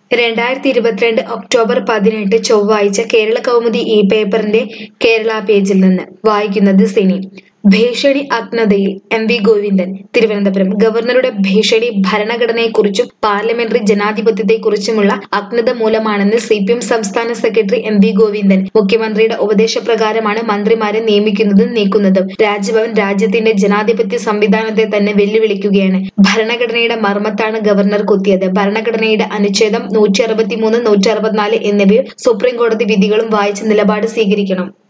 രണ്ടായിരത്തി ഇരുപത്തിരണ്ട് ഒക്ടോബർ പതിനെട്ട് ചൊവ്വാഴ്ച കേരള കൗമുദി ഈ പേപ്പറിന്റെ കേരള പേജിൽ നിന്ന് വായിക്കുന്നത് സിനി ഭീഷണി അജ്ഞതയിൽ എം വി ഗോവിന്ദൻ തിരുവനന്തപുരം ഗവർണറുടെ ഭീഷണി ഭരണഘടനയെക്കുറിച്ചും പാർലമെന്ററി ജനാധിപത്യത്തെക്കുറിച്ചുമുള്ള അജ്ഞത മൂലമാണെന്ന് സി പി എം സംസ്ഥാന സെക്രട്ടറി എം വി ഗോവിന്ദൻ മുഖ്യമന്ത്രിയുടെ ഉപദേശപ്രകാരമാണ് മന്ത്രിമാരെ നിയമിക്കുന്നതും നീക്കുന്നതും രാജ്ഭവൻ രാജ്യത്തിന്റെ ജനാധിപത്യ സംവിധാനത്തെ തന്നെ വെല്ലുവിളിക്കുകയാണ് ഭരണഘടനയുടെ മർമ്മത്താണ് ഗവർണർ കുത്തിയത് ഭരണഘടനയുടെ അനുച്ഛേദം നൂറ്റി അറുപത്തിമൂന്ന് നൂറ്റി അറുപത്തിനാല് എന്നിവയും സുപ്രീം കോടതി വിധികളും വായിച്ച് നിലപാട് സ്വീകരിക്കണം